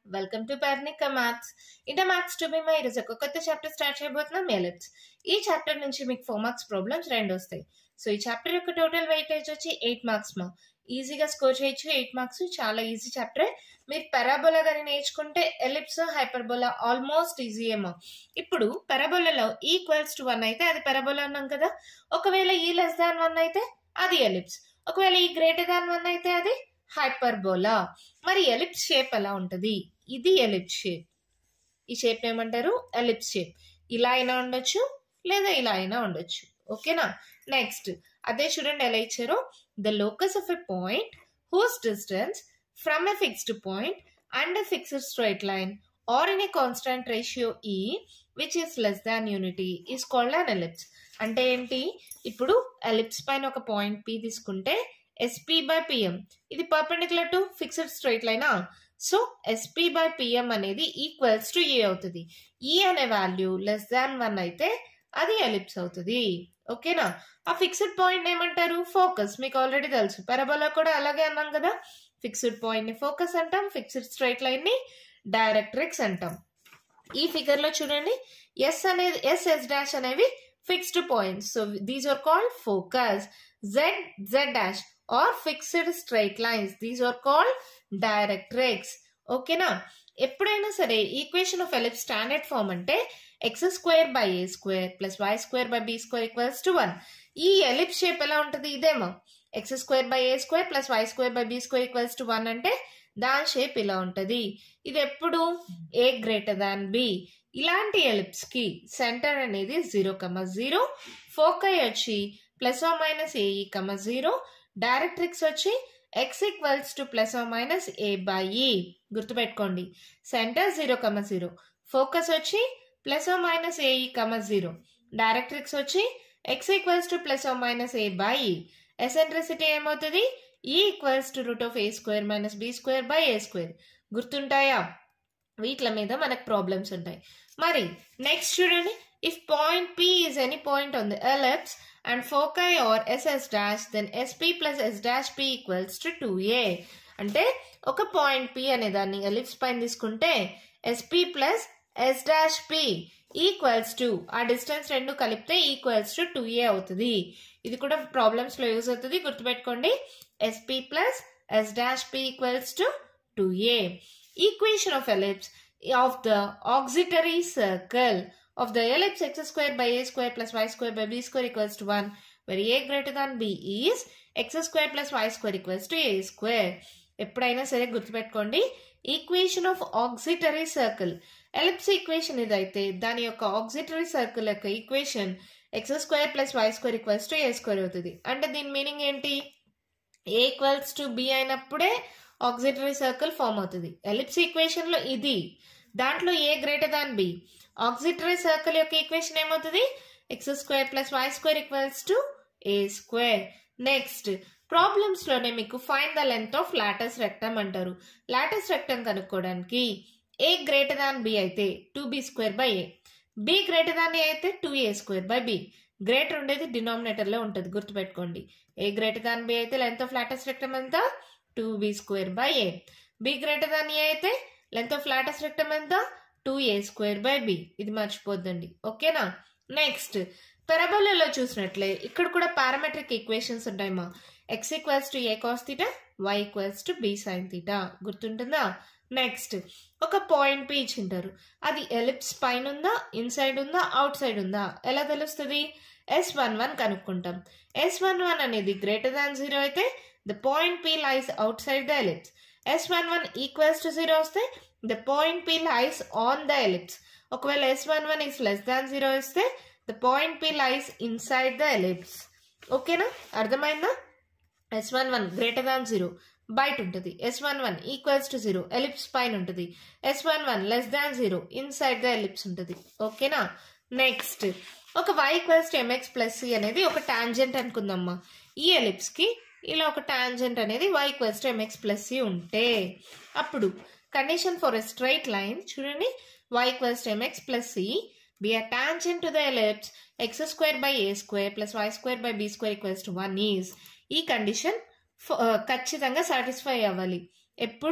welcome to Parnika maths inter maths two B మై ఈరోజు ఒక కొత్త చాప్టర్ స్టార్ట్ చేయబోతున్నాం ఎలిప్స్ ఈ చాప్టర్ నుంచి మీకు ఫోర్ మార్క్స్ ప్రాబ్లమ్స్ రెండు వస్తాయి సో ఈ చాప్టర్ యొక్క టోటల్ వెయిటేజ్ వచ్చి ఎయిట్ మార్క్స్ మా ఈజీగా స్కోర్ చేయొచ్చు ఎయిట్ మార్క్స్ చాలా ఈజీ చాప్టర్ మీరు పెరాబోలా కానీ నేర్చుకుంటే ఎలిప్స్ హైపర్బోలా ఆల్మోస్ట్ ఈజీ ఏమో ఇప్పుడు పెరాబోలాలో ఈక్వల్స్ టు వన్ అయితే అది పెరాబోలా అన్నాం కదా ఒకవేళ ఈ లెస్ దాన్ వన్ అయితే అది ఎలిప్స్ ఒకవేళ ఈ గ్రేటర్ దాన్ వన్ అయితే అది హైపర్బోలా మరి ఎలిప్స్ షేప్ ఎలా ఉంటుంది ఇది ఎలిప్స్ షేప్ ఈ షేప్ ఏమంటారు ఎలిప్స్ షేప్ ఇలా అయినా ఉండొచ్చు లేదా ఇలా అయినా ఉండొచ్చు ఓకేనా నెక్స్ట్ అదే చూడండి ఎలా ఇచ్చారు the locus of a point whose distance from a fixed point and a fixed straight line are in a constant ratio e which is less than unity is called an ellipse అంటే ఏంటి ఇప్పుడు ellipse పైన ఒక point P తీసుకుంటే SP by PM ఇది perpendicular to fixed straight లైనా so SP by PM అనేది equals to a అవుతుంది ఈ అనే వాల్యూ లెస్ దాన్ వన్ అయితే అది ఎలిప్స్ అవుతుంది ఓకేనా ఆ ఫిక్స్డ్ పాయింట్ ఏమంటారు ఫోకస్ మీకు ఆల్రెడీ తెలుసు పెరబోలా కూడా అలాగే అన్నాం కదా ఫిక్స్డ్ పాయింట్ ని ఫోకస్ అంటాం ఫిక్స్డ్ స్ట్రైట్ లైన్ ని డైరెక్ట్రిక్స్ అంటాం ఈ ఫిగర్ లో చూడండి ఎస్ అనేది ఎస్ ఎస్ డాష్ అనేవి fixed points so these are called focus Z Z dash are fixed straight lines these are called directrix ఓకేనా ఎప్పుడైనా సరే equation of ellipse standard form అంటే x square by a square plus y square by b square equals to one ఈ ellipse shape ఎలా ఉంటుంది ఇదేమో x square by a square plus y square by b square equals to one అంటే దాని shape ఇలా ఉంటుంది ఇది ఎప్పుడు ఏ గ్రేటర్ దాన్ బి ఇలాంటి ఎలిప్స్ కి సెంటర్ అనేది జీరో కమ జీరో ఫోకై వచ్చి plus or minus AE comma zero directrix వచ్చి x equals to plus or minus a by e గుర్తుపెట్టుకోండి centre zero comma zero focus వచ్చి plus or minus AE comma zero directrix వచ్చి x equals to plus or minus a by e eccentricity ఏమవుతుంది e equals to root of a square minus b square by a square గుర్తుంటాయా వీటి మీద మనకు problems ఉంటాయి మరి next చూడండి if point P is any point on the ellipse and foci are SS dash then SP plus S dash P equals to two a అంటే ఒక point P అనే దాన్ని ఎలిప్స్ పైన తీసుకుంటే SP plus S dash P equals to ఆ distance రెండు కలిపితే equals to two ఏ అవుతుంది ఇది కూడా ప్రాబ్లమ్స్ లో యూజ్ అవుతుంది గుర్తుపెట్టుకోండి SP plus S dash P equals to two a equation of ellipse of the auxiliary circle of the ellipse x square by a square plus y square by b square equals to 1 where a greater than b is x square plus y square equals to a square ఎప్పుడైనా సరే గుర్తుపెట్టుకోండి equation of auxiliary circle ellipse equation ఇదైతే దాని యొక్క auxiliary circle యొక్క equation x square plus y square equals to a square అవుతుంది అంటే దీని మీనింగ్ ఏంటి ఏ ఈక్వల్స్ టు బి అయినప్పుడే ఆక్సిటరీ సర్కిల్ ఫామ్ అవుతుంది ఎలిప్స్ ఈక్వేషన్ లో ఇది దాంట్లో a greater than b auxiliary circle యొక్క ఈక్వేషన్ ఏమవుతుంది x square plus y square equals to a square next problems లోనే మీకు find the length of latus rectum అంటారు లాటస్ రెక్టమ్ కనుక్కోవడానికి ఏ గ్రేటర్ దాన్ బి అయితే two b square by a b greater than a అయితే two a square by b greater ఉండేది denominator లో ఉంటుంది గుర్తుపెట్టుకోండి ఏ గ్రేటర్ దాన్ బి అయితే length of latus rectum ఎంత two b square by a b greater than a అయితే length of latus rectum ఎంత two a square by b ఇది మర్చిపోద్దండి ఓకేనా నెక్స్ట్ పెరబోలలో చూసినట్లే ఇక్కడ కూడా పారామెట్రిక్ ఈక్వేషన్స్ ఉంటాయమ్మా x equals to a cos theta y equals to b sin theta గుర్తుంటుందా నెక్స్ట్ ఒక పాయింట్ పి ఇచ్చింటారు అది ఎలిప్స్ పైన ఉందా ఇన్సైడ్ ఉందా అవుట్ సైడ్ ఉందా ఎలా తెలుస్తుంది ఎస్ వన్ వన్ కనుక్కుంటాం ఎస్ వన్ వన్ అనేది గ్రేటర్ దాన్ జీరో అయితే the point P lies outside the ellipse S one one equals to zero వస్తే the point P lies on the ellipse ఒకవేళ S one one is less than zero ఇస్తే the point P lies inside the ellipse ఓకేనా అర్థమైందా S one one greater than zero బయట ఉంటుంది S one one equals to zero ellipse పైన ఉంటుంది S one one less than zero inside the ellipse ఉంటుంది ఓకేనా next ఒక y equals to mx plus c అనేది ఒక టాంజెంట్ అనుకుందమ్మా ఈ ఎలిప్స్ కి ఇలా ఒక టాంజెంట్ అనేది y equals to mx plus c ఉంటే అప్పుడు condition for a straight line చూడండి y equals to mx plus c be a tangent to the ellipse x square by a square plus y square by b square equals to one is ఈ condition ఖచ్చితంగా satisfy అవ్వాలి ఎప్పుడు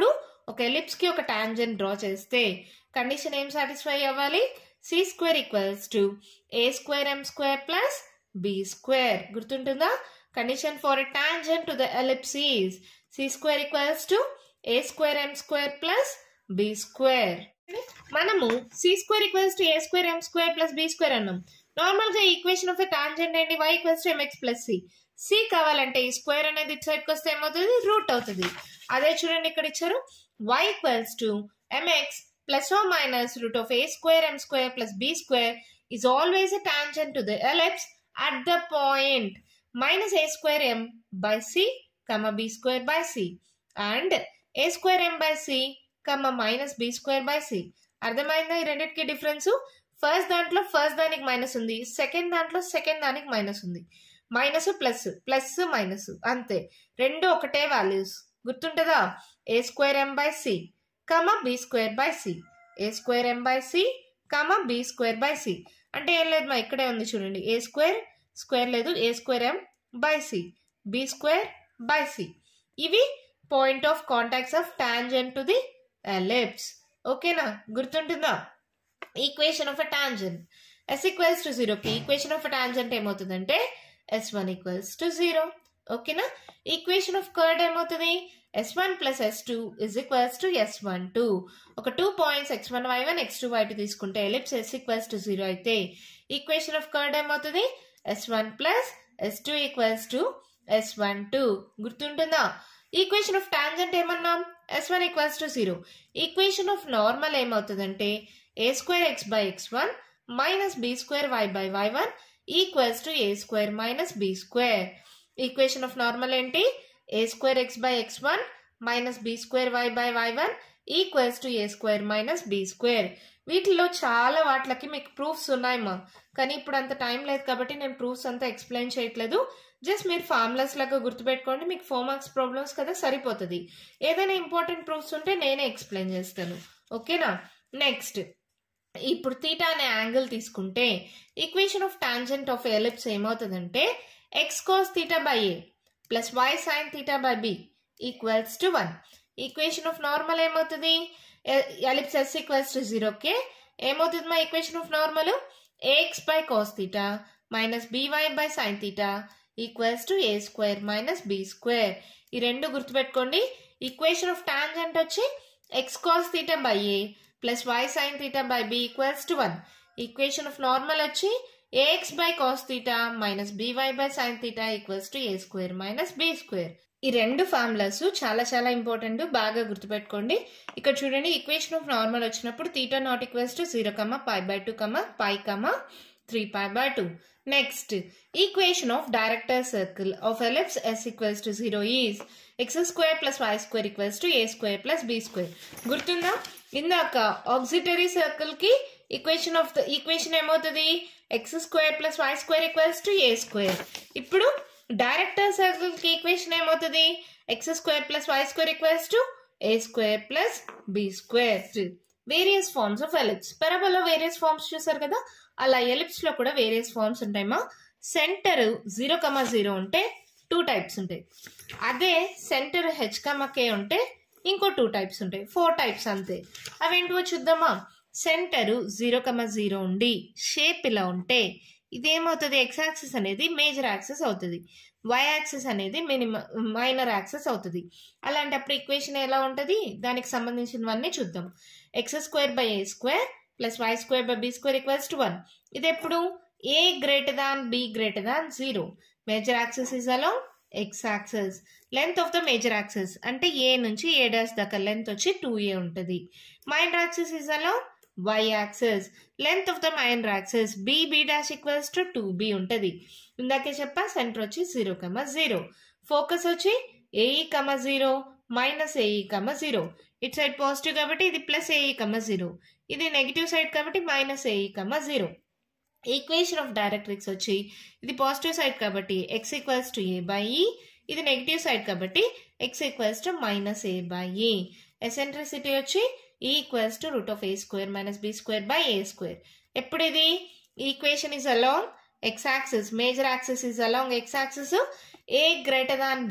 ఒక ellipse కి ఒక tangent draw చేస్తే condition ఏం satisfy అవ్వాలి c square equals to a square m square plus b square గుర్తుంటుందా condition for a tangent to the ellipse is c square equals to a square m square plus b square మనము c square equals to a square m square plus b square అన్నాం normal గా equation of the tangent ఏంటి y equals to mx plus c c కావాలంటే ఈ square అనేది ఇటు సైడ్కి వస్తే ఏమవుతుంది రూట్ అవుతుంది అదే చూడండి ఇక్కడ ఇచ్చారు y equals to mx plus or minus root of a square m square plus b square is always a tangent to the ellipse at the point minus a square m by c comma b square by c and a square m by c comma minus b square by c అర్థమైందా ఈ రెండింటికి difference first దాంట్లో first దానికి minus ఉంది second దాంట్లో second దానికి minus ఉంది minus plus plus minus అంతే రెండు ఒకటే వాల్యూస్ గుర్తుంటుందా a square m by c comma b square by c a square m by c comma b square by c అంటే ఏం లేదు మా ఇక్కడే ఉంది చూడండి ఏ స్క్వేర్ స్క్వేర్ లేదు a square m by c b square by c ఇవి point of contacts of tangent to the ellipse ఓకేనా గుర్తుంటుందా equation of a tangent S equals to జీరోకి ఈక్వేషన్ ఆఫ్ అ టాంజెంట్ ఏమవుతుందంటే S one equals to zero ఓకేనా equation of chord ఏమవుతుంది S one plus S two is equals to S one two ఒక two points x one y one x two y two తీసుకుంటే ellipse S equals to zero అయితే equation of chord ఏమవుతుంది S one plus S two equals to S one two గుర్తుంటుందా equation of tangent ఏమన్నాం S one equals to zero equation of normal ఏమవుతుందంటే a square x by x one minus b square y by y one equals to a square minus b square equation of normal ఏంటి a square x by x one minus b square y by y one equals to a square minus b square వీటిలో చాలా వాటికి మీకు proofs ఉన్నాయమ్మా కానీ ఇప్పుడు అంత time లేదు కాబట్టి నేను ప్రూఫ్స్ అంతా ఎక్స్ప్లెయిన్ చేయట్లేదు జస్ట్ మీరు ఫార్ములాస్ లాగా గుర్తుపెట్టుకోండి మీకు ఫోర్ మార్క్స్ ప్రాబ్లమ్స్ కదా సరిపోతుంది ఏదైనా ఇంపార్టెంట్ ప్రూఫ్స్ ఉంటే నేనే ఎక్స్ప్లెయిన్ చేస్తాను ఓకేనా నెక్స్ట్ ఇప్పుడు తీటా అనే యాంగిల్ తీసుకుంటే equation of tangent of ellipse ఏమవుతుందంటే x cos theta by a plus y sine theta by b equals to one equation of normal ఏమవుతుంది ఎలిప్స్ ఎస్ ఈక్వల్స్ టు జీరోకే ఏమవుతుంది మా equation of normal a x by cos theta minus b y by sine theta equals to a square minus b square ఈ రెండు గుర్తుపెట్టుకోండి equation of tangent వచ్చి x cos theta by a plus y sine theta by b equals to one equation of normal వచ్చి a x by cos theta minus b y by sine theta equals to a square minus b square ఈ రెండు formulas చాలా చాలా important బాగా గుర్తుపెట్టుకోండి ఇక్కడ చూడండి equation of normal వచ్చినప్పుడు theta not equals to zero comma pi by two comma pi comma three pi by two next equation of director circle of ellipse S equals to zero is x square plus y square equals to a square plus b square గుర్తుందా ఇందాక auxiliary circle కి equation of the equation ఏమవుతుంది x square plus y square equals to a square ఇప్పుడు director circle కి equation ఏమవుతుంది x square plus y square equals to a square plus b square various forms of ellipse పెరబోలో various forms చూసారు కదా అలా ellipse లో కూడా various forms ఉంటాయమ్మా సెంటర్ జీరో కమా జీరో ఉంటే టూ టైప్స్ ఉంటాయి అదే సెంటర్ హెచ్ కమా కే ఉంటే ఇంకో టూ టైప్స్ ఉంటాయి ఫోర్ టైప్స్ అంతే అవేంటివో చూద్దామా సెంటర్ జీరో కమా జీరో ఉండి షేప్ ఇలా ఉంటే ఇదేమవుతుంది ఎక్స్ యాక్సిస్ అనేది మేజర్ యాక్సిస్ అవుతుంది వై యాక్సిస్ అనేది మినిమ మైనర్ యాక్సిస్ అవుతుంది అలాంటప్పుడు ఈక్వేషన్ ఎలా ఉంటుంది దానికి సంబంధించినవన్నీ చూద్దాం x square by a square plus y square by b square equals to one ఇది ఎప్పుడు a greater than b greater than zero major axis is along x axis length of the major axis అంటే a నుంచి a dash దాకా length వచ్చి two a ఉంటుంది minor axis is along y axis length of the minor axis b b dash equals to two b ఉంటుంది ఇందాకే చెప్పా centre వచ్చి zero comma zero focus వచ్చి a e comma zero minus AE comma zero it side positive కాబట్టి ఇది plus a e comma zero ఇది negative side కాబట్టి minus AE comma zero equation of directrix వచ్చి ఇది పాజిటివ్ సైడ్ కాబట్టి x equals to a by e ఇది negative side కాబట్టి x equals to minus a by e eccentricity వచ్చి e equals to root of a square minus b square by a square ఎప్పుడు ఇది equation is along x axis major axis is along x axis a greater than b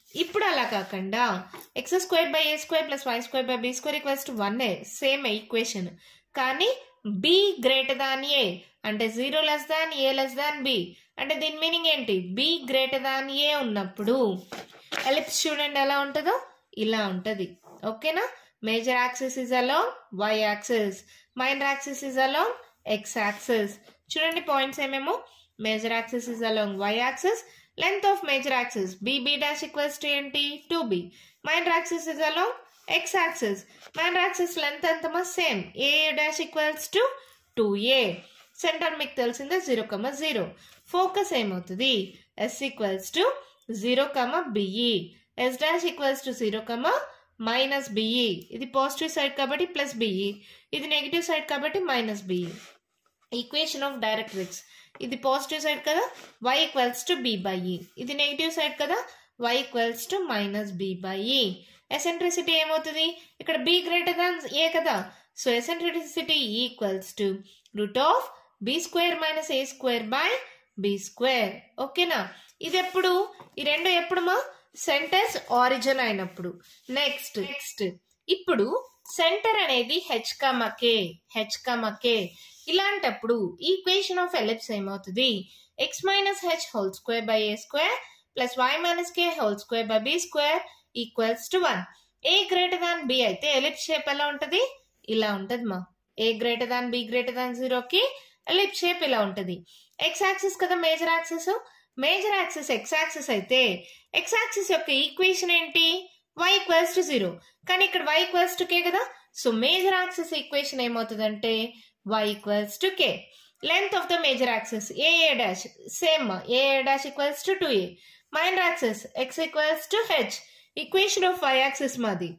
ఇప్పుడు అలా కాకుండా x square by a square plus y square by b square equals to one a same equation కానీ b greater than a అంటే zero less than a less than b అంటే దీని meaning ఏంటి B greater than ఏ ఉన్నప్పుడు ellipse చూడండి ఎలా ఉంటుందో ఇలా ఉంటుంది ఓకేనా major axis is along y axis minor axis is along x axis చూడండి పాయింట్స్ ఏమేమో major axis is along y axis length of major axis b dash equals to ఏంటి two b minor axis is along x axis minor axis length ఎంతమా same a dash equals to two a centre మీకు తెలిసిందే zero comma zero focus ఏమవుతుంది S equals to zero comma b e S dash equals to zero comma minus b e ఇది positive side కాబట్టి plus b e ఇది negative side కాబట్టి minus b e equation of directrix ఇది positive side కదా y equals to b by e ఇది negative side కదా y equals to minus b by e eccentricity ఏమవుతుంది ఇక్కడ బి గ్రేటర్ దాన్ ఏ కదా so eccentricity equals to root of b square minus a square by b square ఓకేనా ఇది ఎప్పుడు ఈ రెండు ఎప్పుడు మా సెంటర్స్ ఆరిజిన్ అయినప్పుడు నెక్స్ట్ నెక్స్ట్ ఇప్పుడు సెంటర్ అనేది హెచ్ కమకే హెచ్ కమకే ఇలాంటప్పుడు ఈక్వేషన్ ఆఫ్ ఎలిప్స్ ఏమవుతుంది x minus h whole square by a square plus y minus k whole square by b square equals to one a greater than b అయితే ellipse shape ఎలా ఉంటది ఇలా ఉంటది మా a greater than b greater than జీరోకి ellipse shape ఇలా ఉంటది x axis కదా major axis major axis x axis అయితే ఎక్స్ యాక్సిస్ యొక్క ఈక్వేషన్ ఏంటి y ఈక్వల్స్ టు జీరో కానీ ఇక్కడ y ఈక్వల్స్ టు కే కదా సో మేజర్ యాక్సిస్ ఈక్వేషన్ ఏమవుతుందంటే y equals to k length of the major axis a a dash same a a dash equals to two a minor axis x equals to h equation of y axis మాది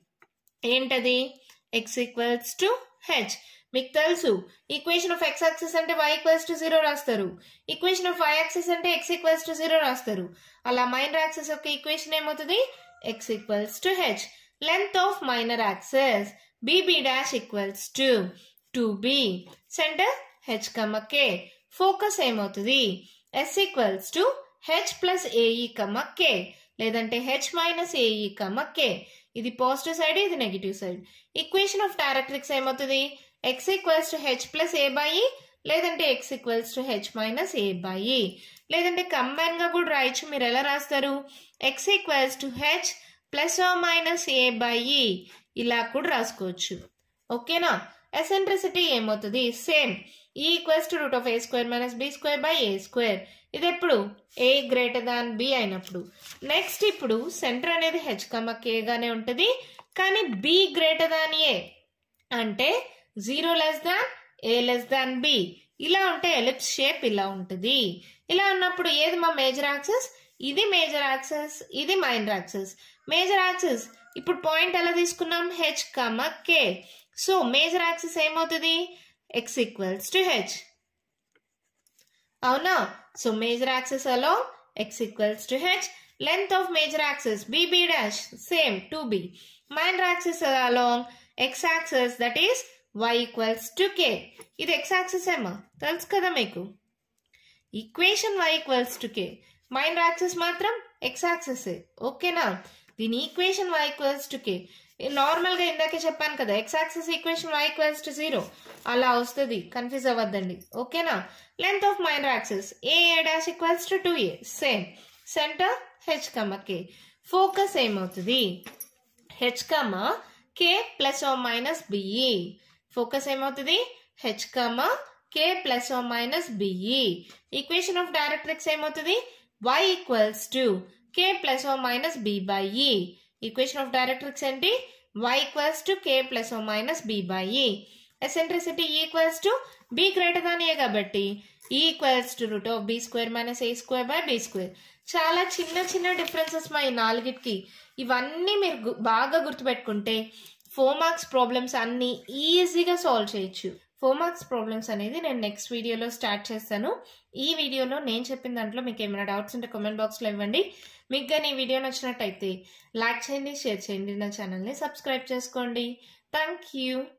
ఏంటది x equals to h మీకు తెలుసు equation of x axis అంటే y equals to zero రాస్తారు equation of y axis అంటే x equals to zero రాస్తారు అలా minor axis యొక్క ఈక్వేషన్ ఏమవుతుంది x equals to h length of minor axis b b dash equals to two b centre h comma k focus ఏమవుతుంది S equals to h plus a e comma k లేదంటే h minus AE comma k ఇది positive side ఇది negative side equation of directrix ఏమవుతుంది x equals to h plus a by లేదంటే x equals to H minus a by లేదంటే combine గా కూడా రాయొచ్చు మీరు ఎలా రాస్తారు x equals to h plus or minus a by ఇలా కూడా రాసుకోవచ్చు ఓకేనా ఎసెంట్రిసిటీ ఏమవుతుంది same e equals to root of a square minus b square by a square ఇది ఎప్పుడు ఏ గ్రేటర్ దాన్ బి అయినప్పుడు నెక్స్ట్ ఇప్పుడు సెంటర్ అనేది హెచ్ కమ కేగానే ఉంటుంది కానీ బి గ్రేటర్ దాన్ ఏ అంటే zero less than a less than b ఇలా ఉంటే ఎలిప్స్ షేప్ ఇలా ఉంటుంది ఇలా ఉన్నప్పుడు ఏది మా మేజర్ యాక్సెస్ ఇది మేజర్ యాక్సెస్ ఇది మైనర్ యాక్సెస్ మేజర్ యాక్సెస్ ఇప్పుడు పాయింట్ ఎలా తీసుకున్నాం h comma k so major axis ఏమవుతుంది ఎక్స్ ఈక్వల్స్ టు హెచ్ అవునా సో మేజర్ యాక్సెస్ అలో x equals to h length of major axis b b dash same two b minor axis along x axis that is y equals to k ఇది x axis ఏమా తెలుసు కదా మీకు equation y equals to K minor axis మాత్రం x axis ఓకేనా దీని equation y equals to k నార్మల్గా ఇందాకే చెప్పాను కదా x axis equation y equals to zero అలా వస్తుంది కన్ఫ్యూజ్ అవ్వద్దండి ఓకేనా length of minor axis a a dash equals to two a same centre h comma k focus ఏమవుతుంది h comma k plus or minus b e focus ఏమవుతుంది h comma k plus or minus b e equation of directrix ఏమవుతుంది y equals to k plus or minus b by e equation of directrix ఏంటి y equals to k plus or minus b by e eccentricity equals to b greater than a కాబట్టి e equals to root of b square minus a square by b square చాలా చిన్న చిన్న differences మా ఈ నాలుగిటికి ఇవన్నీ మీరు గు- బాగా గుర్తుపెట్టుకుంటే ఫోర్ మార్క్స్ ప్రాబ్లమ్స్ అన్నీ ఈజీగా సాల్వ్ చేయొచ్చు ఫోర్ మార్క్స్ ప్రాబ్లమ్స్ అనేది నేను నెక్స్ట్ వీడియోలో స్టార్ట్ చేస్తాను ఈ వీడియోలో నేను చెప్పిన దాంట్లో మీకు ఏమైనా డౌట్స్ ఉంటే కామెంట్ బాక్స్లో ఇవ్వండి మీకు కానీ ఈ వీడియో నచ్చినట్టయితే లైక్ చేయండి షేర్ చేయండి నా ఛానల్ని సబ్స్క్రైబ్ చేసుకోండి థ్యాంక్ యూ